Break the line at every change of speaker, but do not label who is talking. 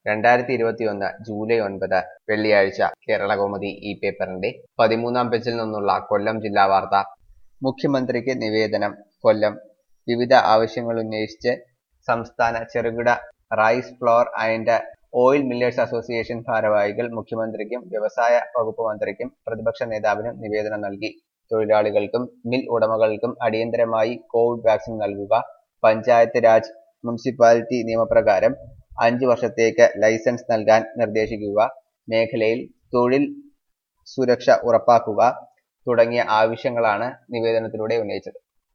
രണ്ടായിരത്തി ഇരുപത്തിയൊന്ന് ജൂലൈ ഒൻപത് വെള്ളിയാഴ്ച കേരളകൗമുദി ഈ പേപ്പറിന്റെ പതിമൂന്നാം പേജിൽ നിന്നുള്ള കൊല്ലം ജില്ലാ വാർത്ത മുഖ്യമന്ത്രിക്ക് നിവേദനം കൊല്ലം വിവിധ ആവശ്യങ്ങളുന്നയിച്ച് സംസ്ഥാന ചെറുകിട rice flour and oil millers association ഭാരവാഹികൾ മുഖ്യമന്ത്രിക്കും വ്യവസായ വകുപ്പ് മന്ത്രിക്കും പ്രതിപക്ഷ നേതാവിനും നിവേദനം നൽകി തൊഴിലാളികൾക്കും മിൽ ഉടമകൾക്കും അടിയന്തരമായി കോവിഡ് വാക്സിൻ നൽകുക പഞ്ചായത്ത് രാജ് മുനിസിപ്പാലിറ്റി നിയമപ്രകാരം അഞ്ചു വർഷത്തേക്ക് ലൈസൻസ് നൽകാൻ നിർദ്ദേശിക്കുക മേഖലയിൽ തൊഴിൽ സുരക്ഷ ഉറപ്പാക്കുക തുടങ്ങിയ ആവശ്യങ്ങളാണ് നിവേദനത്തിലൂടെ ഉന്നയിച്ചത്